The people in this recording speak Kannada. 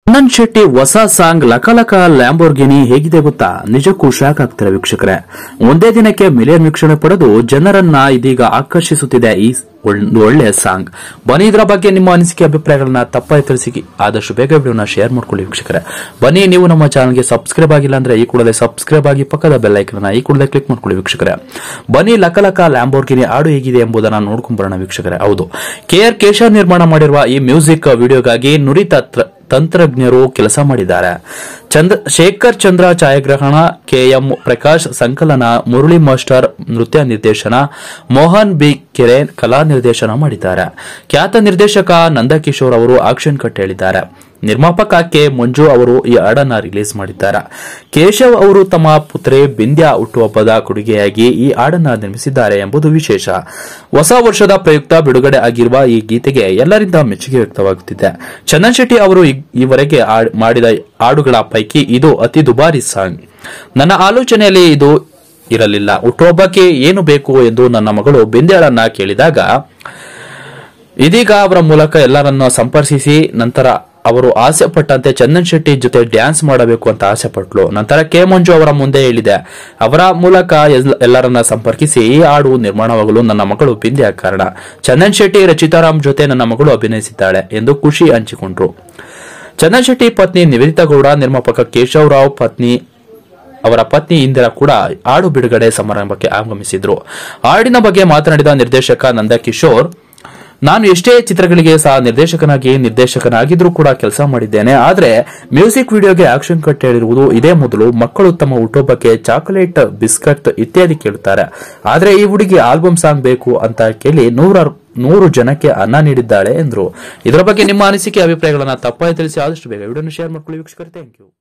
ಚಂದನ್ ಶೆಟ್ಟಿ ಹೊಸ ಸಾಂಗ್ ಲಕಲಕ ಲ್ಯಾಂಬೋರ್ಗಿನಿ ಹೇಗಿದೆ ಗೊತ್ತಾ ನಿಜಕ್ಕೂ ಶಾಕ್ ಆಗ್ತಾರೆ ವೀಕ್ಷಕರೇ ಒಂದೇ ದಿನಕ್ಕೆ ಮಿಲಿಯನ್ ವೀಕ್ಷಣೆ ಪಡೆದು ಜನರನ್ನ ಇದೀಗ ಆಕರ್ಷಿಸುತ್ತಿದೆ ಈ ಒಂದು ಒಳ್ಳೆಯ ಸಾಂಗ್ ಬನ್ನಿ ಇದರ ಬಗ್ಗೆ ನಿಮ್ಮ ಅನಿಸಿಕೆ ಅಭಿಪ್ರಾಯಗಳನ್ನ ತಪ್ಪಾಗಿ ತಿಳಿಸಿ ಆದಷ್ಟು ಬೇಗ ವಿಡಿಯೋನ ಶೇರ್ ಮಾಡ್ಕೊಳ್ಳಿ ವೀಕ್ಷಕರೇ ಬನ್ನಿ ನೀವು ನಮ್ಮ ಚಾನಲ್ಗೆ ಸಬ್ಸ್ಕ್ರೈಬ್ ಆಗಿಲ್ಲ ಅಂದ್ರೆ ಈ ಕೂಡಲೇ ಸಬ್ಸ್ಕ್ರೈಬ್ ಆಗಿ ಪಕ್ಕದ ಬೆಲ್ ಐಕನ್ ಈ ಕೂಡಲೇ ಕ್ಲಿಕ್ ಮಾಡ್ಕೊಳ್ಳಿ ವೀಕ್ಷಕರೇ ಬನ್ನಿ ಲಕಲಕ ಲ್ಯಾಂಬೋರ್ಗಿನಿ ಹಾಡು ಹೇಗಿದೆ ಎಂಬುದನ್ನ ನೋಡ್ಕೊಂಡ್ ಬರೋಣ ವೀಕ್ಷಕರೇ ಹೌದು ಕೆ ಆರ್ ಕೇಶವ್ ನಿರ್ಮಾಣ ಮಾಡಿರುವ ಈ ಮ್ಯೂಸಿಕ್ ವಿಡಿಯೋಗಾಗಿ ನುರಿತ ತ್ರ- ತಂತ್ರಜ್ಞರು ಕೆಲಸ ಮಾಡಿದ್ದಾರೆ ಚಂದ್ರ ಶೇಖರ್ ಚಂದ್ರ ಛಾಯಾಗ್ರಹಣ ಕೆಎಂ ಪ್ರಕಾಶ್ ಸಂಕಲನ ಮುರಳಿ ಮಾಸ್ಟರ್ ನೃತ್ಯ ನಿರ್ದೇಶನ ಮೋಹನ್ ಬಿ ಕೆರೆ ಕಲಾ ನಿರ್ದೇಶನ ಮಾಡಿದ್ದಾರೆ ಖ್ಯಾತ ನಿರ್ದೇಶಕ ನಂದಕಿಶೋರ್ ಅವರು ಆಕ್ಷನ್ ಕಟ್ ಹೇಳಿದ್ದಾರೆ ನಿರ್ಮಾಪಕ ಕೆ ಮಂಜು ಅವರು ಈ ಹಾಡನ್ನ ರಿಲೀಸ್ ಮಾಡಿದ್ದಾರೆ ಕೇಶವ್ ಅವರು ತಮ್ಮ ಪುತ್ರಿ ಬಿಂದ್ಯಾ ಹುಟ್ಟುಹಬ್ಬದ ಕೊಡುಗೆಯಾಗಿ ಈ ಹಾಡನ್ನ ನಿರ್ಮಿಸಿದ್ದಾರೆ ಎಂಬುದು ವಿಶೇಷ ಹೊಸ ವರ್ಷದ ಪ್ರಯುಕ್ತ ಬಿಡುಗಡೆ ಆಗಿರುವ ಈ ಗೀತೆಗೆ ಎಲ್ಲರಿಂದ ಮೆಚ್ಚುಗೆ ವ್ಯಕ್ತವಾಗುತ್ತಿದೆ ಚಂದನ್ ಶೆಟ್ಟಿ ಅವರು ಈ- ಈವರೆಗೆ ಆ- ಮಾಡಿದ ಹಾಡುಗಳ ಪೈಕಿ ಇದು ಅತಿ ದುಬಾರಿ ಸಾಂಗ್ ನನ್ನ ಆಲೋಚನೆಯಲ್ಲಿ ಇದು ಇರಲಿಲ್ಲ ಹುಟ್ಟುಹಬ್ಬಕ್ಕೆ ಏನು ಬೇಕು ಎಂದು ನನ್ನ ಮಗಳು ಬಿಂದ್ಯಾಳನ್ನ ಕೇಳಿದಾಗ ಇದೀಗ ಅವರ ಮೂಲಕ ಎಲ್ಲರನ್ನ ಸಂಪರ್ಕಿಸಿ ನಂತರ ಅವರು ಆಸೆ ಪಟ್ಟಂತೆ ಚಂದನ್ ಶೆಟ್ಟಿ ಜೊತೆ ಡ್ಯಾನ್ಸ್ ಮಾಡಬೇಕು ಅಂತ ಆಸೆ ಪಟ್ಲು ನಂತರ ಕೆ ಮಂಜು ಅವರ ಮುಂದೆ ಹೇಳಿದೆ ಅವರ ಮೂಲಕ ಎಲ್- ಎಲ್ಲರನ್ನ ಸಂಪರ್ಕಿಸಿ ಈ ಹಾಡು ನಿರ್ಮಾಣವಾಗಲು ನನ್ನ ಮಗಳು ಬಿಂದ್ಯ ಕಾರಣ ಚಂದನ್ ಶೆಟ್ಟಿ ರಚಿತಾರಾಮ್ ಜೊತೆ ನನ್ನ ಮಗಳು ಅಭಿನಯಿಸಿದ್ದಾಳೆ ಎಂದು ಖುಷಿ ಹಂಚಿಕೊಂಡ್ರು ಚಂದನ್ ಶೆಟ್ಟಿ ಪತ್ನಿ ನಿವೇದಿತಾ ಗೌಡ ನಿರ್ಮಾಪಕ ಕೇಶವ್ ರಾವ್ ಪತ್ನಿ ಅವರ ಪತ್ನಿ ಇಂದಿರಾ ಕೂಡ ಹಾಡು ಬಿಡುಗಡೆ ಸಮಾರಂಭಕ್ಕೆ ಆಗಮಿಸಿದ್ರು ಹಾಡಿನ ಬಗ್ಗೆ ಮಾತನಾಡಿದ ನಿರ್ದೇಶಕ ನಂದಕಿಶೋರ್ ನಾನು ಎಷ್ಟೇ ಚಿತ್ರಗಳಿಗೆ ಸಹ ನಿರ್ದೇಶಕನಾಗಿ ನಿರ್ದೇಶಕನಾಗಿದ್ರೂ ಕೂಡ ಕೆಲಸ ಮಾಡಿದ್ದೇನೆ ಆದ್ರೆ ಮ್ಯೂಸಿಕ್ ವಿಡಿಯೋಗೆ ಆಕ್ಷನ್ ಕಟ್ ಹೇಳಿರುವುದು ಇದೇ ಮೊದಲು ಮಕ್ಕಳು ತಮ್ಮ ಹುಟ್ಟುಹಬ್ಬಕ್ಕೆ ಚಾಕೊಲೇಟ್ ಬಿಸ್ಕಟ್ ಇತ್ಯಾದಿ ಕೇಳುತ್ತಾರೆ ಆದ್ರೆ ಈ ಹುಡುಗಿ ಆಲ್ಬಮ್ ಸಾಂಗ್ ಬೇಕು ಅಂತ ಕೇಳಿ ನೂರಾರು ನೂರು ಜನಕ್ಕೆ ಅನ್ನ ನೀಡಿದ್ದಾಳೆ ಎಂದ್ರು ಇದರ ಬಗ್ಗೆ ನಿಮ್ಮ ಅನಿಸಿಕೆ ಅಭಿಪ್ರಾಯಗಳನ್ನ ತಪ್ಪಾಗಿ ತಿಳಿಸಿ ಆದಷ್ಟು ಬೇಗ ವಿಡಿಯೋನ ಶೇರ್ ಮಾಡ್ಕೊಳ್ಳಿ ವೀಕ್ಷಕರು ಥ್ಯಾಂಕ್ ಯು